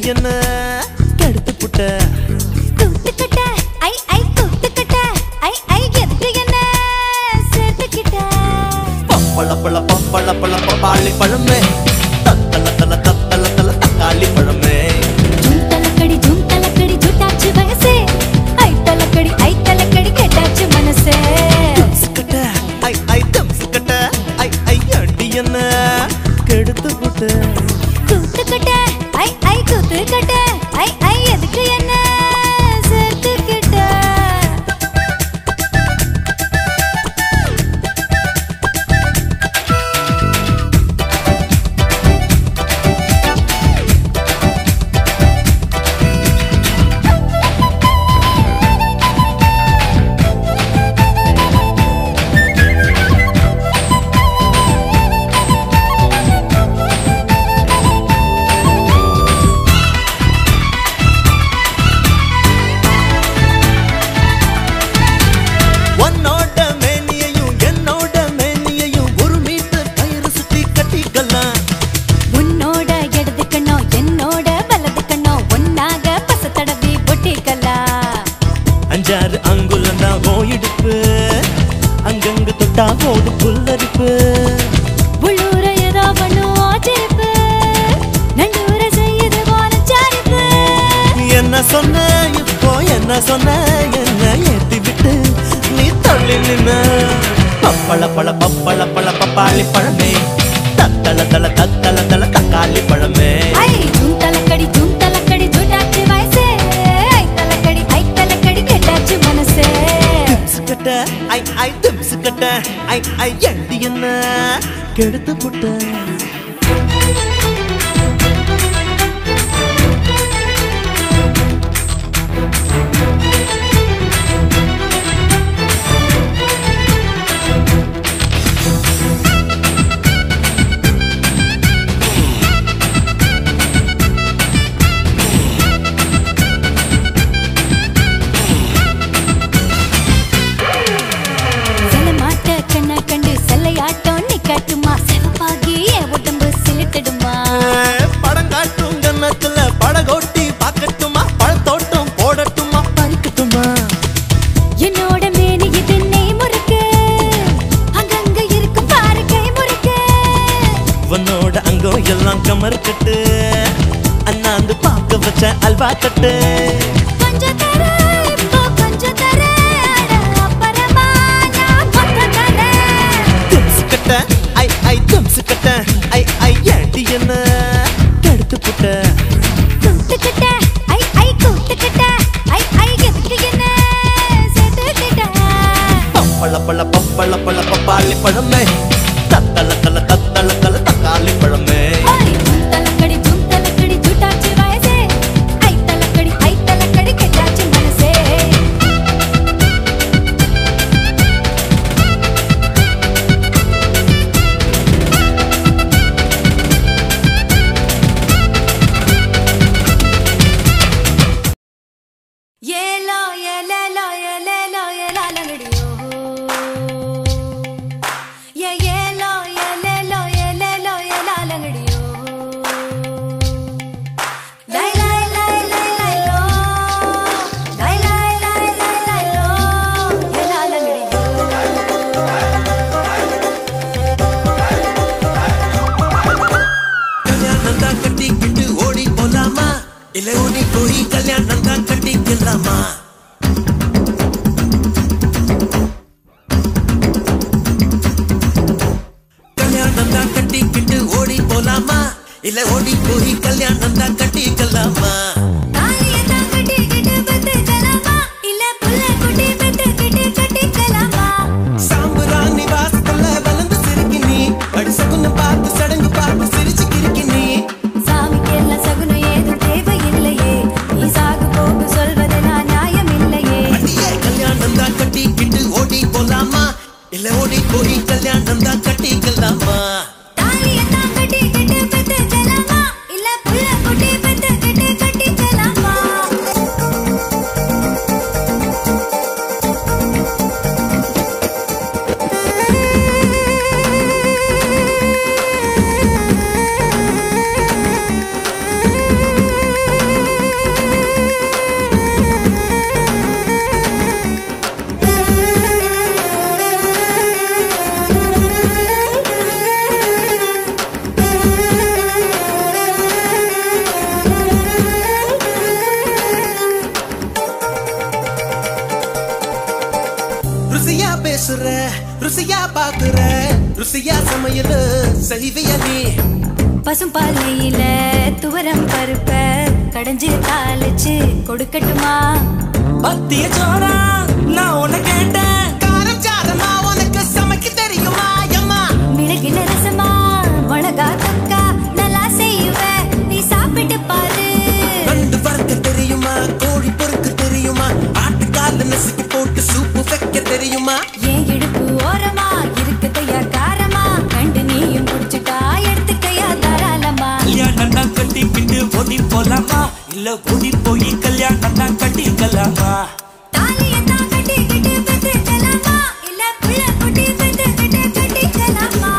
என்ன கெடுத்து புட்ட கூத்துக்கிட்ட ஐ ஐ கூத்துக்கிட்ட ஐ ஐ எதுக்கு என்ன சேர்த்துக்கிட்ட பப்பள பழ பப்பள பழ பப்பாளி பழமே தத்தல தல தத்தல தல தக்காளி பழமே ஜூம் தலக்கடி ஜூம் தலக்கடி ஜூட்டாச்சு வயசே ஐ தலக்கடி ஐ தலக்கடி கேட்டாச்சு மனசே சுக்கட்ட ஐ ஐ தம் சுக்கட்ட ஐ ஐ அடி என்ன கெடுத்து புட்ட கூத்துக்கிட்ட ஐ ஐ கூத்துக்கிட்ட ஐ ஐ எதுக்கு என்ன சேர்த்துக்கிட்ட உன்னோட மேனியையும் என்னோட மேனியையும் ஒரு மீட்டர் கயிறு சுத்தி கட்டிக்கலாம் உன்னோட இடது கண்ணோ என்னோட வலது கண்ணோ ஒன்னாக பச தடவி பொட்டிக்கலாம் அஞ்சாறு அங்குலம் தான் இடுப்பு அங்கங்க தொட்டா போடு புல்லரிப்பு உள்ளூர ஏதோ பண்ணும் ஆச்சரிப்பு நண்டூர செய்யுது போல சாரிப்பு என்ன சொன்ன இப்போ என்ன சொன்ன என்ன ஏத்தி விட்டு நீ தள்ளி நின்ன பப்பள பழ பப்பள பழ பப்பாளி பழமே தத்தள தல தத்தள தல தக்காளி பழமே ஐ ஜூம் தலக்கடி ஜூம் தலக்கடி ஜூட்டாச்சு வயசே ஐ தலக்கடி ஐ தலக்கடி கேட்டாச்சு மனசே திம்சுக்கட்ட ஐ ஐ திம்சுக்கட்ட ஐ ஐ எண்டி என்ன கெடுத்து புட்ட சில மாட்ட கண்ண கண்டு செல்லையாட்டம் நீ கட்டுமா சிவப்பாகி என் உடம்பு சிலிட்டிடுமா படம் காட்டும் கன்னத்துல படகோட்டி பார்க்கட்டுமா பழத்தோட்டம் போடட்டுமா பறிக்கட்டுமா என்னோட மேனி இது நெய் முறுக்கு அங்கங்க இருக்கு பாரு கை முறுக்கு உன்னோட அங்கம் எல்லாம் கமர் கட்டு அண்ணாந்து பார்க்க வச்ச அல்வா தட்டு கொஞ்சம் தர இப்போ கொஞ்சம் தர அட அப்புறமா நான் மொத்தம் தரேன் திம்சுக்கட்ட ஐ ஐ திம்சுக்கட்ட ஐ ஐ ஏண்டி என்ன கெடுத்து புட்ட கூத்துக்கிட்ட ஐ ஐ கூத்துக்கிட்ட ஐ ஐ எதுக்கு என்ன சேர்த்துக்கிட்ட பப்பள பழ பப்பள பழ பப்பாளி பழமே தத்தள தல தத்தள தல தக்காளி பழமே ஓய் ஜூம் தலக்கடி ஜூம் தலக்கடி ஜூட்டாச்சு வயசே ஐ தலக்கடி ஐ தலக்கடி கெட்டாச்சு மனசே ஏலோ ஏலேலோ ஏலேலோ ஏலாலங்கடியோ ஏ ஏலோ ஏலேலோ ஏலேலோ ஏலாலங்கடியோ லை லை லை லை லை லோ லை லை லை லை லை லோ ஏலாலங்கடியோ கல்யாணம் தான் கட்டிக்கிட்டு ஓடி போலாமா இல்ல ஓடி போய் கல்யாணம் தான் கட்டிக்கலாமா கல்யாணம் தான் கட்டிக்கிட்டு ஓடி போலாமா இல்ல ஓடி போய் கல்யாணம் தான் கட்டிக்கலாமா தாலிய தான் கட்டிக்கிட்டு பெத்துக்கலாமா இல்ல புள்ள குட்டி பெத்துக்கிட்டு கட்டிக்கலாமா சாம்புராணி வாசல்ல வளர்ந்து சிரிக்கி நீ அடிசகுன்னு பார்த்து சடங்கு பார்த்து சிரிச்சு கிறுக்கி நீ சாமிக்கு எல்லாம் சகுனம் ஏதும் தேவையில்லையே நீ சாகு போக்கு சொல்வது நான் நியாயம் இல்லையே அடியே கல்யாணம் தான் கட்டிக்கிட்டு ஓடி போலாமா இல்ல ஓடி போய் கல்யாணம் தான் கட்டிக்கலாமா தாலிய தான் கட்டிக்கிட்டு பெத்துக்கலாமா இல்ல புள்ள குட்டி பெத்துக்கிட்டு ருசியா பாக்குற ருசியா சமையல் செய்விய நீ பசும் பாலையில துவரம் பருப்ப கடைஞ்சு தாளிச்சு கொடுக்கட்டுமா பத்திய சோரா நான் உன்னை கேட்டேன் காரம் சாரமா உனக்கு சமைக்க தெரியுமா அம்மா மிளகில ரசமா மிளகா தக்கா நல்லா செய்வ நீ சாப்பிட்டு பாரு நண்டு வறுக்க தெரியுமா கோழி பொறுக்க தெரியுமா ஆட்டுக்கால நசுக்கி போட்டு சூப்பு வைக்க தெரியுமா ஏன் இடுப்பு ஓரமா இருக்குதையா காரமா கண்டு நீயும் குடிச்சுட்டா எடுத்துக்கையா தாராளமா கல்யாணம் தான் கட்டிக்கிட்டு ஓடி போலாமா இல்ல ஓடி போய் கல்யாணம் தான் கட்டிக்கலாமா தாலியத்தான் கட்டிக்கிட்டு பெத்துக்கலாமா இல்ல புள்ள குட்டி பெத்துக்கிட்டு கட்டிக்கலாமா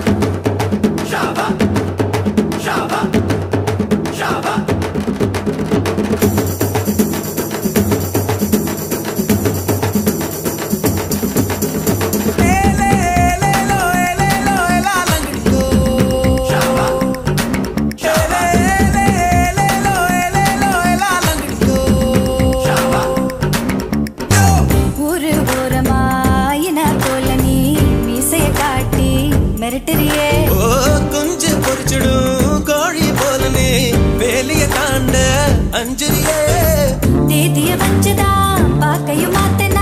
ஊரு ஓரமா என்ன போல நீ மீசைய காட்டி மிரட்டுறியே ஓ குஞ்சு பொறிச்சிடும் கோழி போலனே வேலைய தாண்ட அஞ்சலியே தேதிய வச்சுதா பாக்கையும் மாத்தனா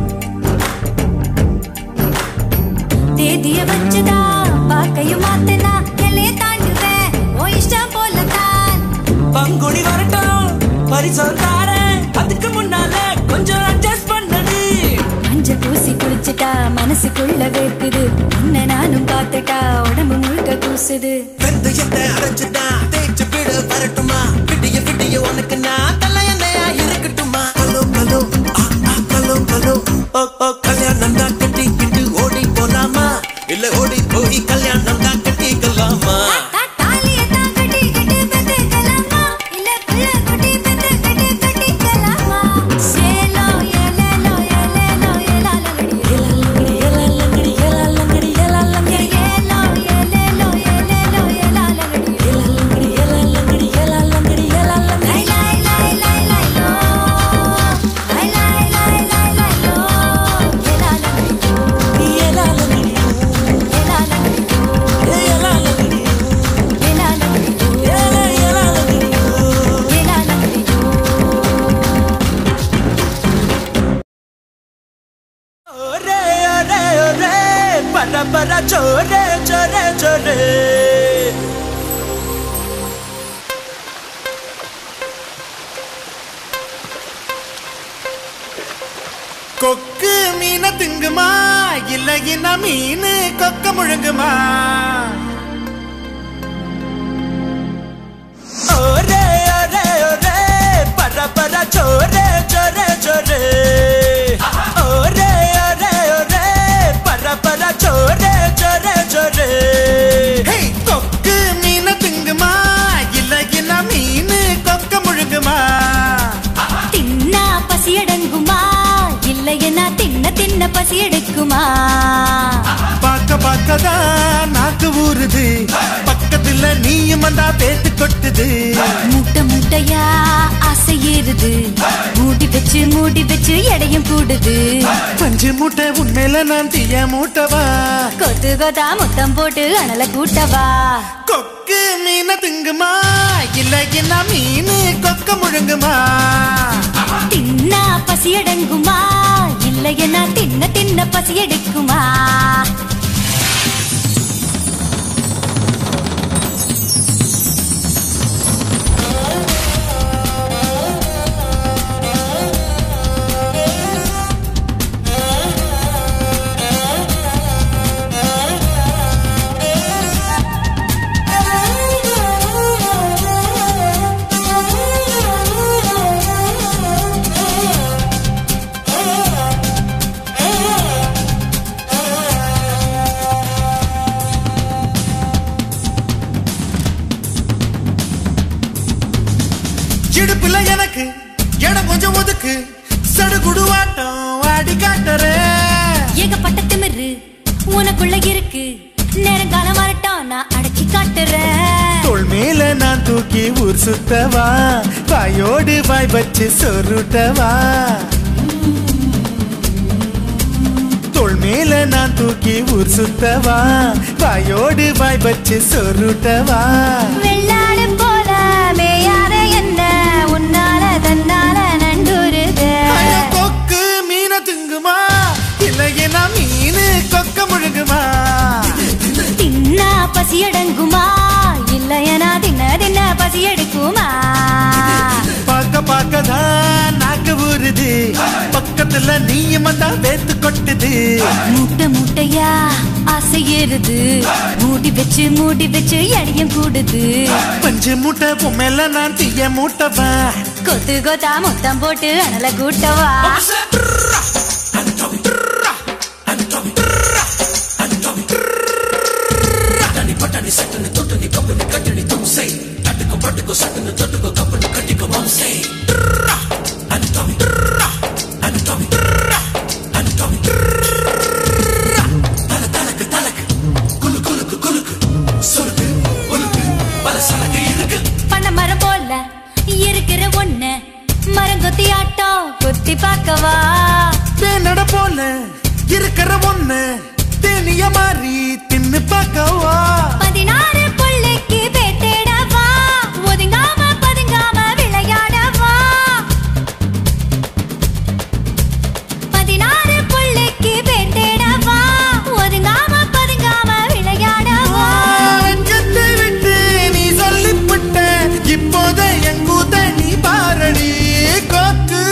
தேதிய வச்சுதா பாக்கையும் மாத்தனா எல்லைய தாண்டுவேன் ஓ இஷ்டம் போலத்தான் பங்குனி வரட்டும் பரிசல் தாரேன் அதுக்கு முன்னால கொஞ்சம் அட்ஜஸ்ட் பண்ணது மஞ்ச பூசி குளிச்சுட்டா மனசுக்குள்ள வேர்க்குது உன்னை நானும் பார்த்துட்டா உடம்பு முழுக்க கூசுது வெந்தயத்தை அரைச்சுட்டா தேய்ச்சு விட வரட்டுமா விடிய விடிய உனக்கு நான் தலையணையா இருக்கட்டுமா கலோ கலோ ஆ, ஆ, கலோ கலோ ஓ ஓ கல்யாணம் தான் கட்டிக்கிட்டு ஓடி போலாமா இல்ல ஓடி போய் கல்யாணம் தான் கட்டிக்கலாமா தா- தாலியத்தான் கட்டிக்கிட்டு பெத்துக்கலாமா? இல்ல புள்ள குட்டி பெத்துக்கிட்டு கட்டிக்கலாமா? சேலோ, ஏலேலோ, ஏலேலோ, ஏலாலங்கடி, ஏலாலங்கடி, ஏலாலங்கடி, ஏலாலங்கடி, ஏலாலங்கடி. ஏலோ, ஏலேலோ, ஏலேலோ, ஏலாலங்கடி, ஏலாலங்கடி, ஏலாலங்கடி, ஏலாலங்கடி, ஏலாலங்கடி. லை, லை, லை, லை, லை, லோ. லை, லை, லை, லை, லை, லோ. ஏலாலங்கடி, ஏலாலங்கடி, ஏலாலங்கடி, ஏலாலங்கடி. ஒரே ஒரே ஒரே பர பர சோரே சோரே சோரே கொக்கு மீன திங்குமா இல்லைன்னா மீன் கொக்க முழுங்குமா ஒரே ஒரே ஒரே பர பர சோரே சோரே சோரே ஒரே ஒரே ஒரே பர பர சோரே சோரே சோரே ஹே, கொக்கு மீன திங்குமா இல்லைன்னா மீன் கொக்க முழுங்குமா தின்னா பசி அடங்குமா இல்லையனா தின்ன தின்ன பசி எடுக்குமா பார்க்க பார்க்கதான் நாக்கு ஊறுது பக்கத்துல நீயும் வந்தா பேத்து கொட்டுது முட்டை முட்டையா ஆசை ஏறுது மூடி வச்சு மூடி வச்சு எடையும் கூடுது பஞ்சு மூட்டை உண்மையில நான் தீய மூட்டவா கொத்து கொதா முத்தம் போட்டு அனல கூட்டவா கொக்கு மீன திங்குமா இல்லைன்னா மீன் கொக்க முழுங்குமா தின்னா பசி அடங்குமா இல்லையனா தின்ன தின்ன பசி எடுக்குமா இடுப்புல எனக்கு இடம் கொஞ்சம் ஒதுக்கு சடுகுடுவாட்டம் ஆடி காட்டுறேன் ஏகப்பட்ட திமிரு உனக்குள்ள இருக்கு நேரங்காலம் வரட்டும் நான் அடக்கி காட்டுறேன் தோள் மேல நான் தூக்கி ஊர் சுத்தவா வாயோடு வாய் வச்சு சொருட்டவா தோள் மேல மேல நான் தூக்கி ஊர் சுத்தவா வாயோடு வாய் வச்சு சொருட்டவா வெள்ளாடு போல மேயாத என்ன உன்னால தன்னால நண்டுருது அட கொக்கு மீனை திங்குமா இல்லையனா மீனு கொக்க முழுங்குமா தின்னா பசி அடங்குமா இல்லையனா தின்ன தின்ன பசி எடுக்குமா பார்க்க பார்க்க தான் நாக்கு ஊறுது பக்கத்துல நீயும் வந்தா வேத்து கொட்டுது மூட்டை மூட்டையா ஆசை ஏறுது மூடி வச்சு மூடி வச்சு எடையும் கூடுது பஞ்சு மூட்டை பொம்மையில நான் தீய மூட்டவா கொத்து கொத்தா மொத்தம் போட்டு அனல கூட்டவா பண்ண மரம் போல இருக்கிற ஒண்ணு மரங்கொத்தி ஆட்டம் குத்தி பார்க்கவா தேனட போல இருக்கிற ஒண்ணு தேனிய மாறி தின்னு பார்க்கவா பதினாறு புள்ளைக்கு பேட்டேடவா ஒதுங்காம பதுங்காம விளையாடவா பதினாறு புள்ளைக்கு பேட்டேடவா ஒதுங்காம பதுங்காம விளையாடவா அஞ்சத்தை விட்டு நீ சொல்லிவிட்ட இப்போத எங்கூத்த நீ பாரடி கொக்கு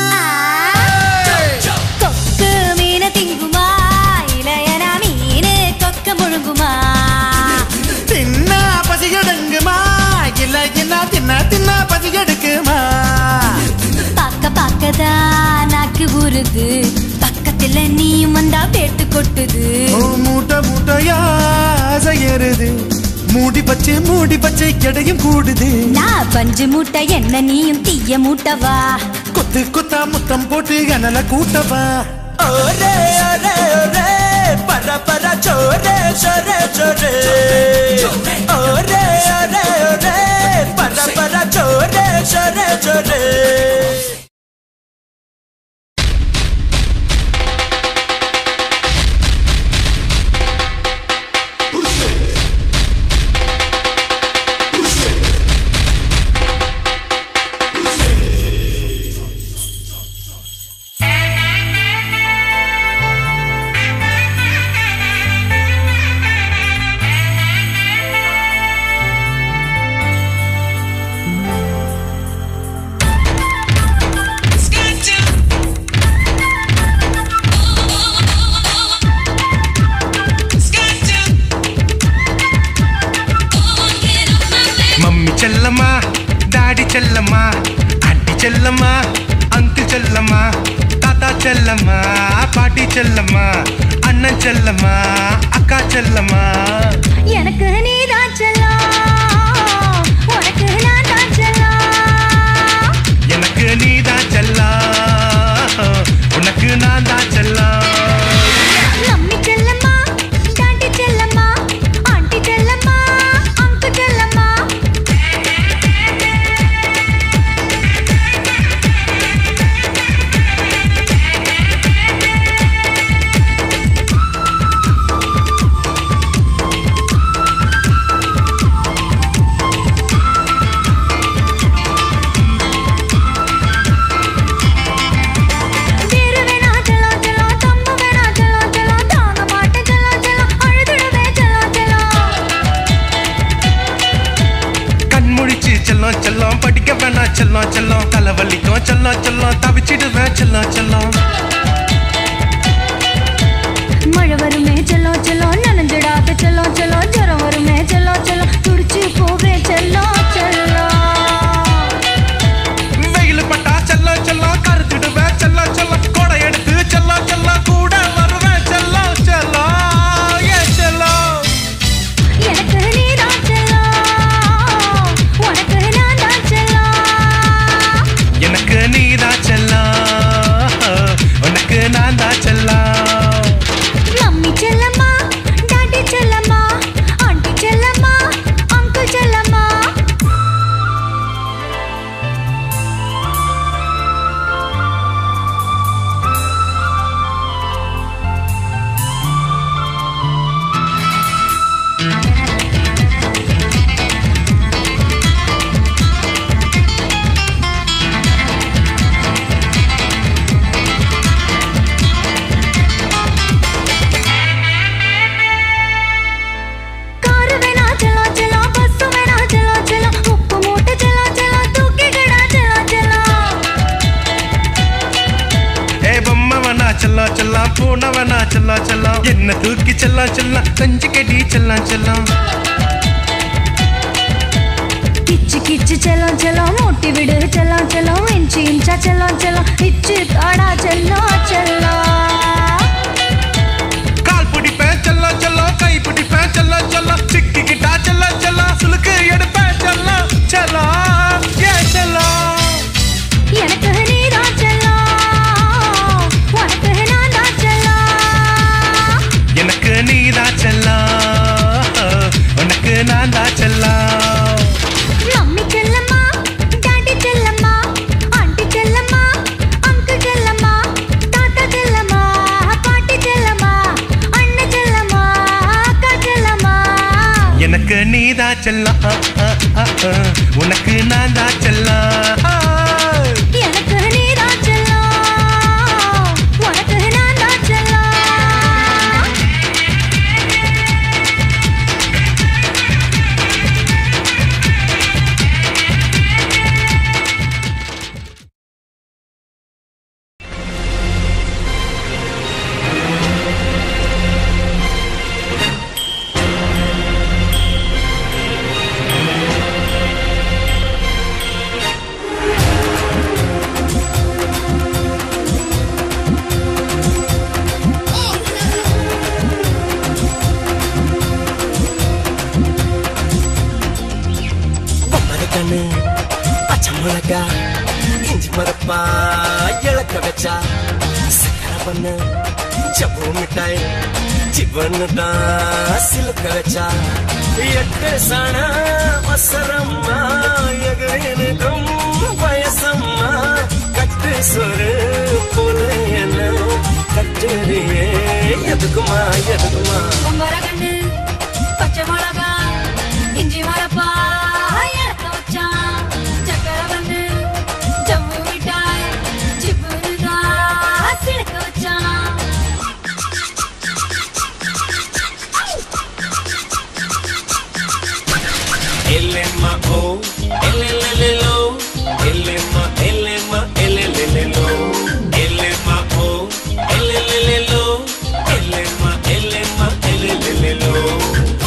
கொக்கு மீன திங்குமா இளையனா மீனு கொக்க முழுங்குமா தின்னா பசி எடுங்குமா இல்ல என்ன தின்னா தின்னா பசி எடுக்குமா பாக்க பாக்கதான் நாக்கு ஊறுது பக்கத்துல நீயும் வந்தா பேட்டு கொட்டுது ஓ, மூட்டை மூட்டையா ஆசை ஏறுது மூடி பச்சை மூடி பச்சை எடையும் கூடுது நான் பஞ்சு மூட்டை என்ன நீயும் தீய மூட்டவா கொத்து கொத்தா முத்தம் போட்டு கனல கூட்டவா ஒரே ஒரே ஒரே பர பர சோரே சோரே சோரே ஒரே ஒரே ஒரே பர பர சோரே சோரே சோரே மம்மி செல்லம்மா டாடி செல்லம்மா அண்டி செல்லம்மா அங்கிள் செல்லம்மா தாத்தா செல்லம்மா பாட்டி செல்லம்மா அண்ணன் செல்லம்மா அக்கா செல்லம்மா எனக்கு நீதான் செல்லம் உனக்கு நான் தான் செல்லம் எனக்கு நீதான் செல்லம் உனக்கு நான் தான் செல்லம் மம்மி செல்லம்மா டாடி செல்லம்மா ஆண்டி செல்லம்மா அங்கு செல்லம்மா வேறு வேணா செல்லம் செல்லம் தம்மு வேணா செல்லம் செல்லம் தாங்க மாட்டேன் செல்லம் செல்லம் அழுதுடுவே செல்லம் செல்லம் கண் முழிச்சு செல்லம் செல்லம் படிக்க வேணாம் செல்லம் செல்லம் தலைவலிக்கும் செல்லம் செல்லம் தவிச்சிடுவேன் செல்லம் செல்லம் மழை வருமே செல்லம் செல்லம் நனைஞ்சிடாத செல்லம் செல்லம் ஜுரம் வருமே செல்லம் செல்லம் துடிச்சு போவே செல்லம் செல்லம் வெயில் பட்டா செல்லம் செல்லம் கருத்துடுவேன் செல்லம் செல்லம் கொடை எடுத்து செல்லம் செல்லம் கூட வருவேன் செல்லம் செல்லம் ஏன் செல்லம் எனக்கு நீதான் செல்லம் உனக்கு நான் தான் செல்லம் எனக்கு நீதான் செல்லம் என்ன தூக்கி செல்லாம் செல்லாம் கஞ்சி கடி செல்லாம் செல்லாம் கிச்சு கிச்சு செல்லம் செல்லம் மூட்டி விடு செல்லம் செல்லம் இன்ச்சு இன்ச்சா செல்லம் செல்லம் இச்சு தாடா செல்லம் செல்லம் கால் பிடிப்பேன் செல்லம் செல்லம் கை பிடிப்பேன் செல்லம் செல்லம் சிக்கிக்கிட்டா செல்லம் செல்லம் சுளுக்கு எடுப்பேன் செல்லம் செல்லம் ஏ செல்லம் எனக்கு நீதான் செல்லம் உனக்கு நான் தான் செல்லம் எனக்கு நீதான் செல்லம் உனக்கு நான் தான் செல்லம் மம்மி செல்லம்மா டாடி செல்லம்மா ஆண்டி செல்லம்மா அங்கிள் செல்லம்மா தாத்தா செல்லம்மா பாட்டி செல்லம்மா அண்ணன் செல்லம்மா அக்கா செல்லம்மா எனக்கு நீதான் செல்லம் உனக்கு நான் தான் செல்லம் எனக்கு நீதான் செல்லம் உனக்கு நான் தான் செல்லம் பொம்மர கண்ணு பச்சை மிளகா இஞ்சி மரப்பா இழக்க வச்சா சக்கர பண்ணு செப்பு மிட்டாய் சிவன்னு தான் சிலுக்க வச்சா எட்டு சண வசரம்மா எகனுக்கும் வயசம்மா கட்டு சொரு போல என்ன கட்டுறியே எதுக்குமா எதுக்குமா பொங்கரகண்ணு பச்சை மிளகா இஞ்சி மரப்பா இறக்க வச்சான் சக்கரை வந்து ஜம்மு மிட்டாய் சிப்புனுதா சிறக்க வச்சான் Elema oh, elelelelo, elema elema elelelelo, elema oh, elelelelo, elema elema elelelelo.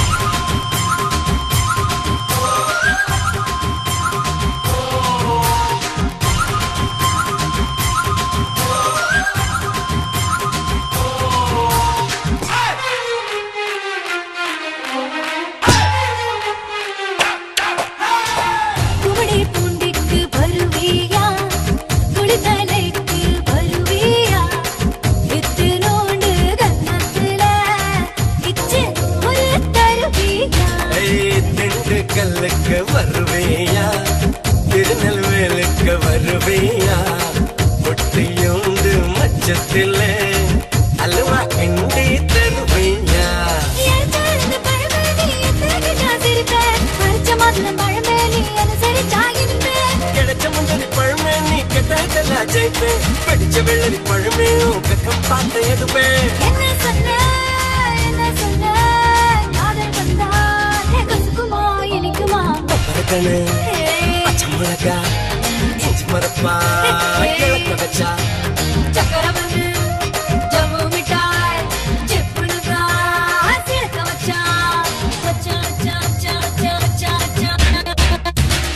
குவடை பூண்டிக்கு வருவியா குளித்தலைக்கு வருவியா வித்து நோண்டு கன்னத்துல இச்சு ஒரு தருவியா ஏய், திண்டுக்கல்லுக்கு வருவேயா திருநெல்வேலுக்கு வருவேயா ஒட்டியுண்டு மச்சத்திலே அல்வா கிண்டி தருவேயா என் பழமேனி எத்தனை காசிருக்க பறிச்ச மாதுளம் பழமேனி அனுசரிச்சா இருப்பேன் கிடைச்ச முந்தரி பழமே நீ கெட்டாய்த்தெல்லாம் ஜெயிப்பேன் படிச்ச வெள்ளரி பழமே உன் பக்கம் பார்த்த எடுப்பேன் என்ன சொன்ன என்ன சொன்ன காதல் வந்தா கசுக்குமா இனிக்குமா பறக்கணு பச்சை மிளகா இஞ்சி மரப்பா கிழக்க வச்சா சக்கர வந்து ஜம்மு மிட்டாய் சிப்புனுதா சிறக்க வச்சான் வச்சான் வச்சான் வச்சான் வச்சான் வச்சான் வச்சான்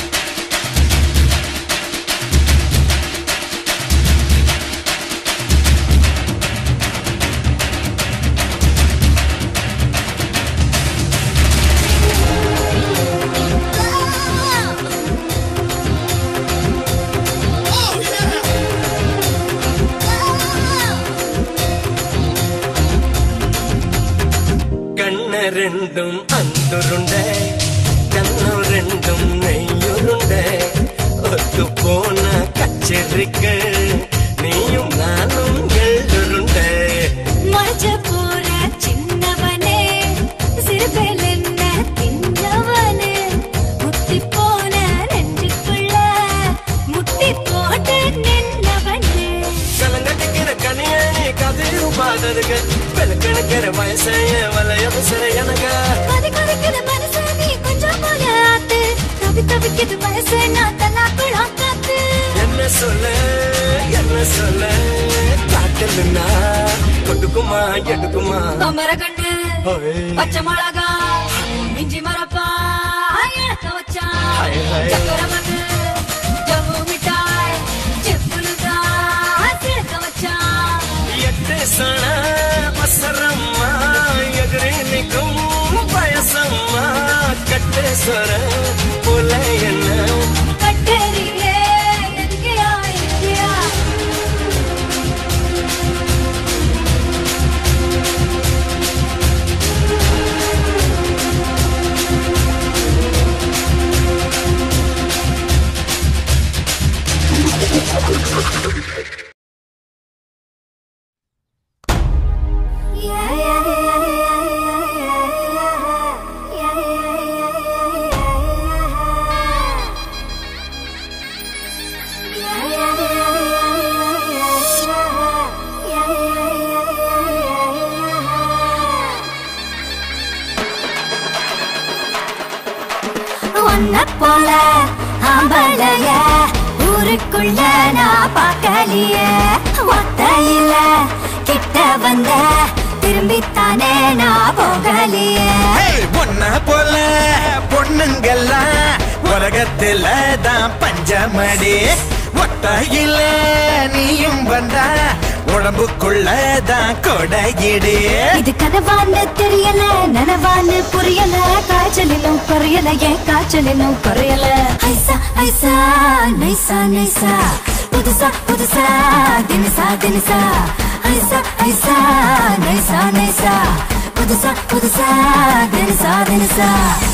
கண்ண ரெண்டும் அந்துருண்டை கண்ணு ரெண்டும் நெய்யுருண்டை ஒத்து போன கச்சேரிக்கு நீயும் நானும் எள்ளுருண்டை மறைச்ச போற சின்னவனே சிறுபேல் என்ன தின்னவனே முத்தி போன நெஞ்சுக்குள்ள முட்டி போட்டு நின்னவனே கலங்கட்டிக்கிற கனியை நீ கதிரும் பாதருக விளக்கணுக்கிற வயசைய வலையது சிறை எனக்கு கதி கதிக்குது மனசு நீ கொஞ்சம் போல ஆத்து தவி தவிக்குது வயசு நான் தல்லாக்குழா காத்து என்ன சொல்ல என்ன சொல்ல காட்டலுன்னா கொண்டு எடுக்குமா எடுக்குமா பம்பர கண்ணு பச்சை மிளகா இஞ்சி மரப்பா எடுக்க வச்சான் சக்கர மண்ணு ஜவ்வு மிட்டாய் செப்புலுதா சிறக்க வச்சான் எட்டு சண மசரம்மா எதிரே நிற்கும் பயசம்மா கட்டேஸ்வர புல என்ன கட்டேரியே எங்கேயா எங்கேயா உன்ன போல ஆம்பளைய ஊருக்குள்ள நான் பார்க்கலையே ஒத்தையில கிட்ட வந்த திரும்பித்தானே நான் போகலையே ஒன்ன போல பொண்ணுங்கெல்லாம் உலகத்துல தான் பஞ்சமடி ஒட்டையில நீயும் வந்தா உடம்புக்குள்ள தான் கொடையிடு இது கனவான்னு தெரியல நனவான்னு புரியல காய்ச்சலிலும் குறையல ஏன் காய்ச்சலிலும் குறையல ஐசா ஐசா நைசா நைசா புதுசா புதுசா தினசா தினசா ஐசா ஐசா நைசா நைசா புதுசா புதுசா தினசா தினசா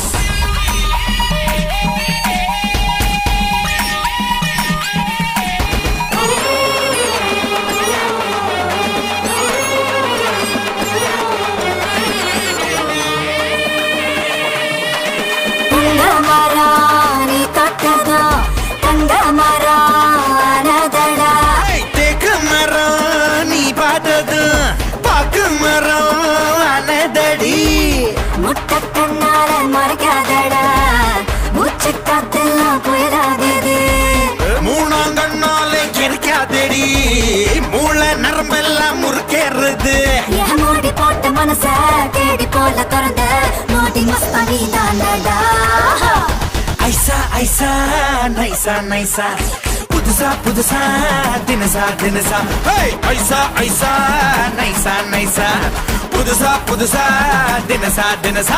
தங்க மரம் நீ தொட்டதோ தங்க மரம் அனதடா தேக்கு மரம் நீ பார்த்தது பாக்கு மரம் அனதடி முட்டை கண்ணால மறைக்காதடா மூச்சு காத்தெல்லாம் புயலாகுது மூணாங்கண்ணாலே கிடைக்காதடி மூளை நரம்பெல்லாம் முறுக்கேறுது ஏமாடி போட்ட மனச தேடி போல திறந்த நோட்டி மஸ்தானி தானடா ஐசா ஐசா நைசா நைசா புதுசா புதுசா தினசா தினசா ஹேய் ஐசா ஐசா நைசா நைசா புதுசா புதுசா தினசா தினசா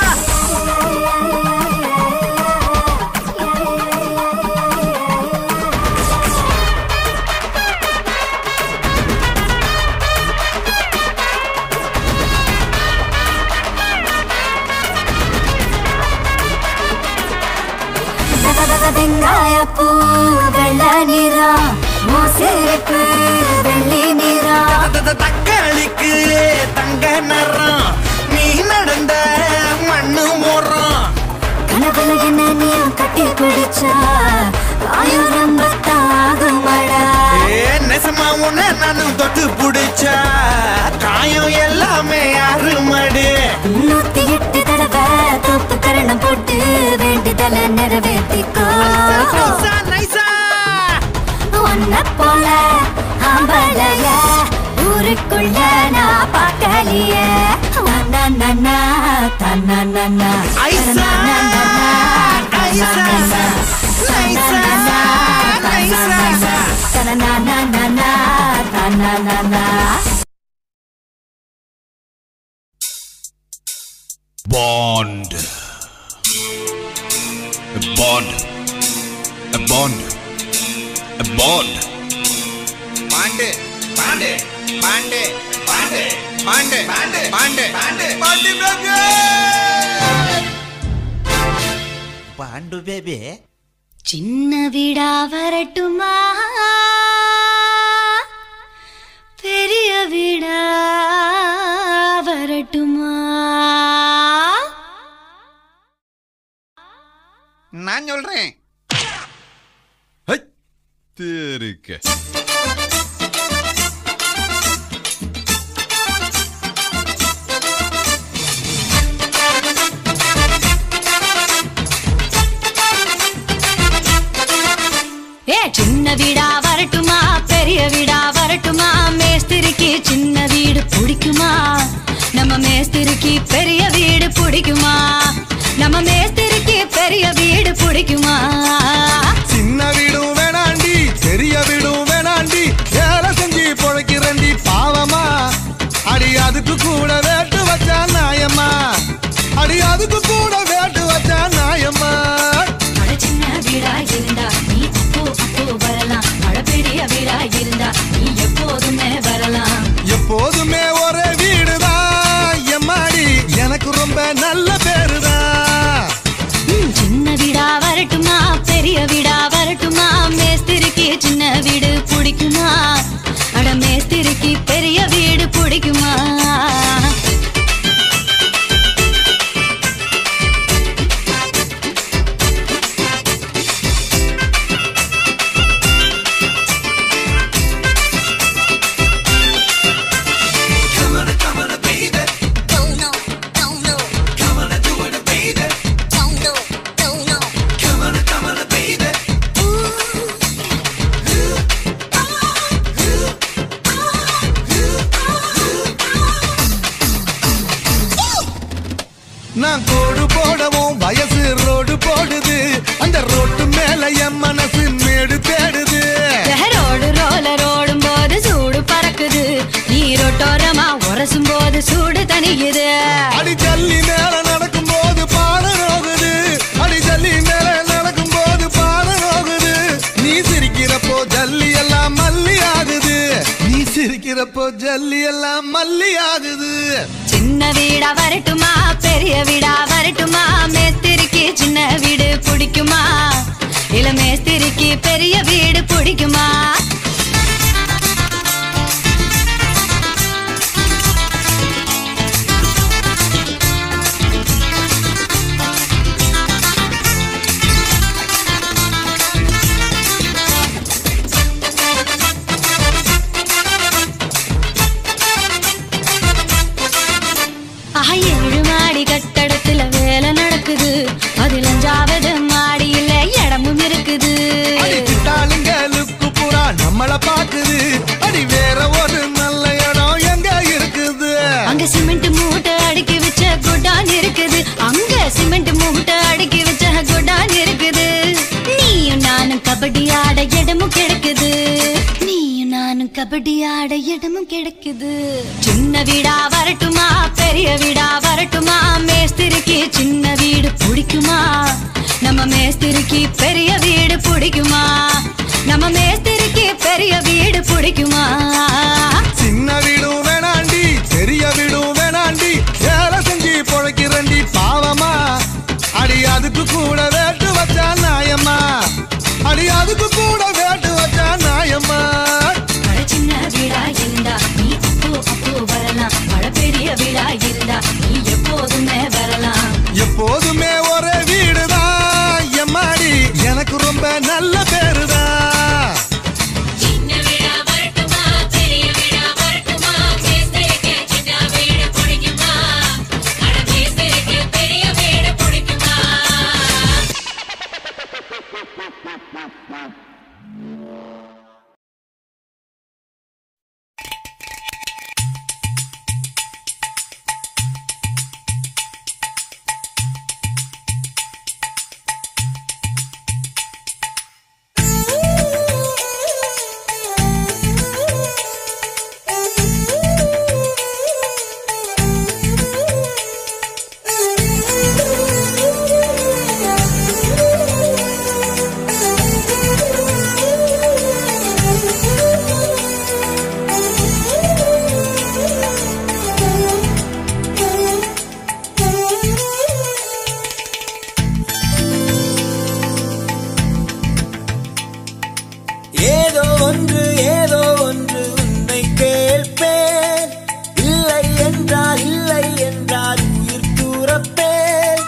வெங்காயப்பூ வெள்ள நிறம் மோசிரிப்பு வெள்ளி நிறம் த- தக்காளிக்கு தங்க நிறம் நீ நடந்த மண்ணு மோறம் கனவுல என்ன நீயும் கட்டி பிடிச்சா ஆயிரம் பத்தாகுமடா ஏ நெசமா உன்ன நானும் தொட்டு புடிச்சா காயம் எல்லாமே அருமடு நூத்தி எட்டு தடவை தோப்பு கரணம் போட்டு வேண்டுதல நிறைவேற்றிக்கோ நைசா நைசா உன்ன போல ஆம்பளைய ஊருக்குள்ள நான் பார்க்கலையே நன்னா நன்னா தன்னா நன்னா ஐசா ஐசா நைசா நைசா Bond. A bond. A bond. A bond. Bond bond bond bond bond bond bond bond bond baby bond baby சின்ன வீடா வரட்டுமா பெரிய வீடா வரட்டுமா நான் சொல்றேன் Terika. ஏ சின்ன வீடா வரட்டுமா பெரிய வீடா வரட்டுமா மேஸ்திரிக்கு சின்ன வீடு பிடிக்குமா நம்ம மேஸ்திரிக்கு பெரிய வீடு பிடிக்குமா நம்ம மேஸ்திரிக்கு பெரிய வீடு பிடிக்குமா சின்ன வீடும் வேணாண்டி பெரிய வீடும் வேணாண்டி வேலை செஞ்சு பொழைக்கிறண்டி பாவமா அடி அதுக்கு கூட வேட்டு வச்சா நாயம்மா அடி அதுக்கு கூட வேட்டு வச்சா நாயம்மா மழ சின்ன வீடா இருந்தா நீ அப்போ அப்போ வரலாம் மழை பெரிய வீடா இருந்தா நீ எப்போதுமே வரலாம் எப்போதுமே ஒரே வீடுதான் எம்மாடி எனக்கு ரொம்ப நல்ல பேருதான் ம், சின்ன வீடா வரட்டுமா பெரிய வீடா வரட்டுமா மேஸ்திரிக்கு சின்ன வீடு பிடிக்குமா அட மேஸ்திரிக்கு பெரிய வீடு பிடிக்குமா நான் கோடு போடவும் வயசு ரோடு போடுது அந்த ரோட்டு மேல என் மனசு மேடு தேடுது ரோடு ரோலர் ஓடும் போது சூடு பறக்குது நீரோட்டோரமா உரசும் போது சூடு தணியுது அடி ஜல்லி மேல நடக்கும் போது பாட நோகுது அடி ஜல்லி மேல நடக்கும் போது பாட நோகுது நீ சிரிக்கிறப்போ ஜல்லி எல்லாம் மல்லி ஆகுது நீ சிரிக்கிறப்போ ஜல்லி எல்லாம் மல்லி ஆகுது சின்ன வீடா வரட்டுமா பெரிய வீடா வரட்டுமா மேஸ்திரிக்கு சின்ன வீடு பிடிக்குமா இல்ல மேஸ்திரிக்கு பெரிய வீடு பிடிக்குமா ஆஹா, ஏழு மாடி கட்டடத்துல வேலை நடக்குது அதுல அஞ்சாவது மாடியில இடமும் இருக்குது அடி திட்டாளுங்க லுக்கு புறா நம்மள பாக்குது அடி வேற ஒரு நல்ல இடம் எங்க இருக்குது அங்க சிமெண்ட் மூட்டை அடுக்கி வச்ச குடான் இருக்குது அங்க சிமெண்ட் மூட்டை அடுக்கி வச்ச குடான் இருக்குது நீயும் நானும் கபடி ஆட இடமும் கிடைக்குது நீயும் நானும் கபடி ஆட இடமும் கிடைக்குது சின்ன வீடா வரட்டுமா பெரிய வீடா வரட்டுமா மேஸ்திரிக்கு சின்ன வீடு பிடிக்குமா நம்ம மேஸ்திரிக்கு பெரிய வீடு பிடிக்குமா நம்ம மேஸ்திரிக்கு பெரிய வீடு பிடிக்குமா சின்ன வீடும் வேணாண்டி பெரிய வீடும் வேணாண்டி வேலை செஞ்சு பொழைக்கிறண்டி பாவமா அடி அதுக்கு கூட வேட்டு வச்சா நாயம்மா அடி அதுக்கு கூட வேட்டு வச்சா நாயம்மா மழை சின்ன வீடா இருந்தா நீ அப்போ அப்போ வரலாம் மழை பெரிய வீடா இருந்தா நீ எப்போதுமே வரலாம் எப்போதுமே ஒரே வீடுதான் எம்மாடி எனக்கு ரொம்ப நல்ல பேருதான் சின்ன வீடா வரட்டுமா பெரிய வீடா வரட்டுமா மேஸ்திரிக்கு சின்ன வீடு பிடிக்குமா அட மேஸ்திரிக்கு பெரிய வீடு பிடிக்குமா ஏதோ ஒன்று ஏதோ ஒன்று உன்னை கேட்பேன் இல்லை என்றால் இல்லை என்றால் உயிர் தூரப்பேன்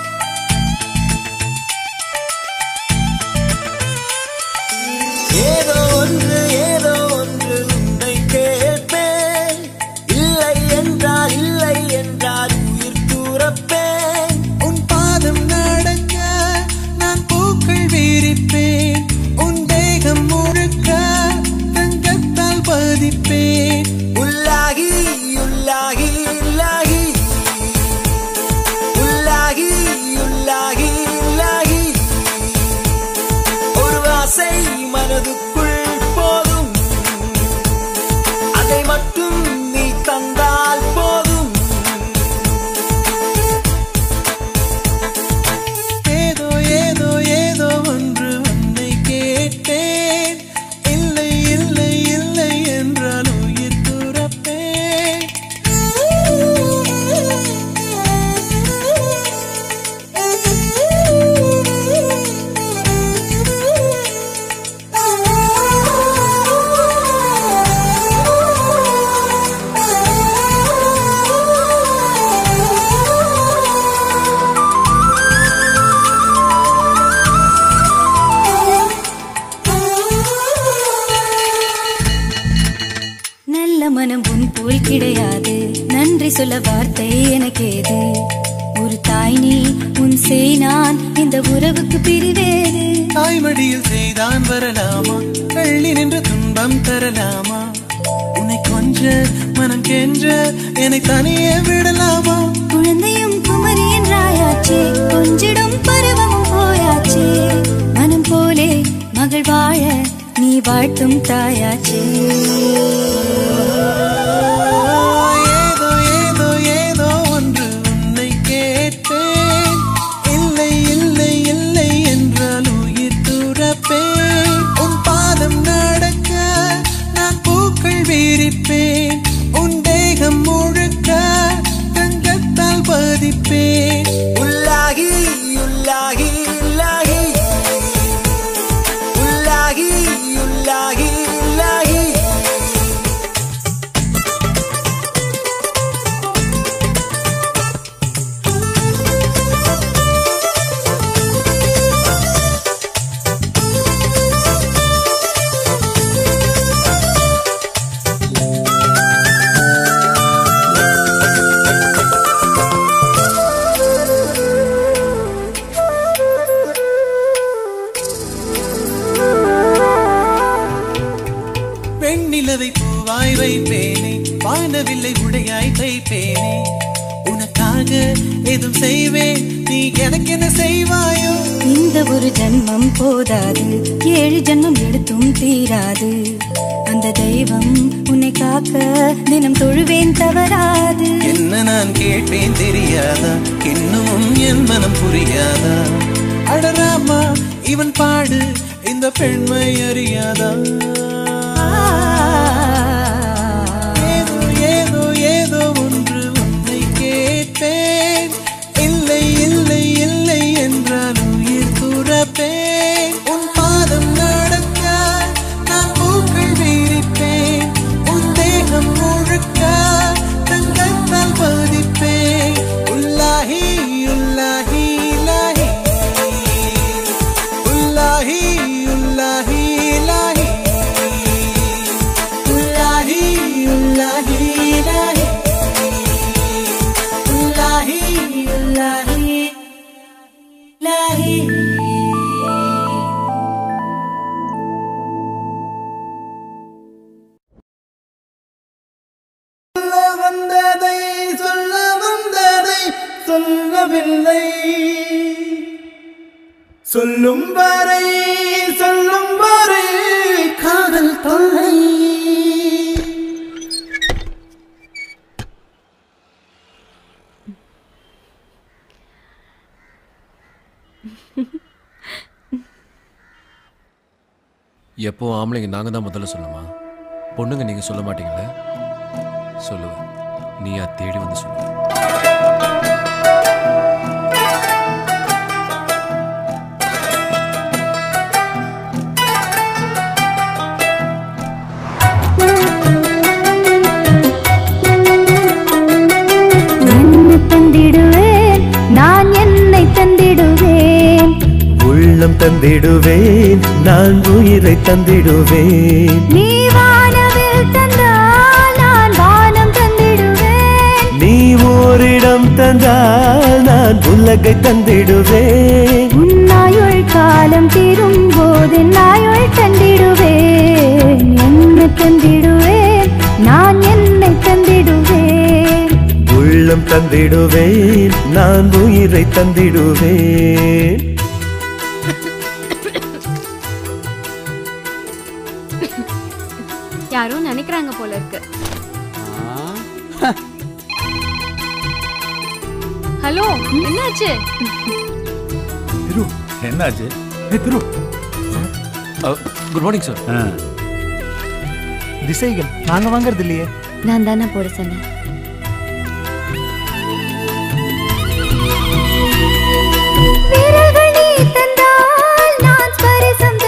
ஏதோ ஒன்று ஏதோ ஒன்று உன்னை கேட்பேன் இல்லை என்றால் இல்லை என்றால் உயிர் தூரப்பேன் உன் பாதம் நடக்க நான் பூக்கள் விரிப்பேன் உன் தேகம் முழுக்க தங்கத்தால் மனம் உன் போல் கிடையாது நன்றி சொல்ல வார்த்தை எனக்கேது ஒரு தாய் நீ உன் செய் நான் இந்த உறவுக்கு பிரிவேது தாய்மடியில் செய்தான் வரலாமா வெள்ளி நின்ற துன்பம் தரலாமா உன்னை கொஞ்ச மனம் கென்ற என்னை தனியே விடலாமா குழந்தையும் குமரி என்றாயாச்சே கொஞ்சிடும் பருவமும் போயாச்சே மனம் போலே மகள் வாழ நீ வாழ்த்தும் தாயாச்சே ஏதோ ஏதோ ஏதோ ஒன்று உன்னை கேட்டேன் இல்லை இல்லை இல்லை என்றால் உயிர் துறப்பேன் உன் பாதம் நடக்க நான் பூக்கள் வீரிப்பேன் உன் தேகம் முழுக்க தங்கத்தால் பதிப்பேன் உள்ளாகி உள்ளாகி உள்ளாகி உள்ளாகி உள்ளாகி உள்ளாகி வெண்ணிலவை பூவாய் வைப்பேனே வானவில்லை உடையாய் தைப்பேனே உனக்காக எதுவும் செய்வேன் நீ எனக்கு என்ன செய்வாயோ இந்த ஒரு ஜன்மம் போதாது ஏழு ஜன்மம் எடுத்தும் தீராது அந்த தெய்வம் உன்னை காக்க தினம் தொழுவேன் தவறாது என்ன நான் கேட்பேன் தெரியாதா இன்னும் என் மனம் புரியாதா அடராமா இவன் பாடு இந்த பெண்மை அறியாதா ஏதோ ஏதோ ஏதோ ஒன்று உன்னை கேட்பேன் இல்லை இல்லை இல்லை என்றால் உயிர் துறப்பேன் உன் பாதம் நடக்க நான் பூக்கள் வீரிப்பேன் உன் தேகம் முழுக்க தங்கத்தால் பதிப்பேன் உள்ளாகி உள்ளாகி உள்ளாகி உள்ளாகி உள்ளாகி உள்ளாகி உள்ளாகி உள்ளாகி உள்ளாகி உள்ளாகி சொல்ல வந்ததை சொல்ல வந்ததை சொல்லவில்லை சொல்லும் வரை சொல்லும் வரை காதல் தொல்லை எப்போ ஆம்பளைங்க நாங்கள் தான் முதல்ல சொல்லுமா பொண்ணுங்க நீங்கள் சொல்ல மாட்டீங்களே சொல்லுவேன் நீயா தேடி வந்து சொல்லுவேன் என்ன தந்திடுவேன் நான் என்னை தந்திடுவேன் உள்ளம் தந்திடுவேன் நான் உயிரை தந்திடுவேன் நீ வானவில் தந்தால் நான் வானம் தந்திடுவேன் நீ ஓரிடம் தந்தால் நான் உலகை தந்திடுவேன் உன்னாயுள் காலம் தீரும் போது நாயுள் தந்திடுவேன் என்ன தந்திடுவேன் நான் என்னை தந்திடுவேன் உள்ளம் தந்திடுவேன் நான் உயிரை தந்திடுவேன் யாரோ நினைக்கிறாங்க போல இருக்கு ஹலோ என்னாச்சு திரு என்னாச்சு ஏ திரு குட் மார்னிங் சார் ஆ. திசைகள் நாங்க வாங்குறது இல்லையே நான் தானே போட சொன்னேன் விரல்கள் நீ தந்தால் நான் ஸ்பரிசம்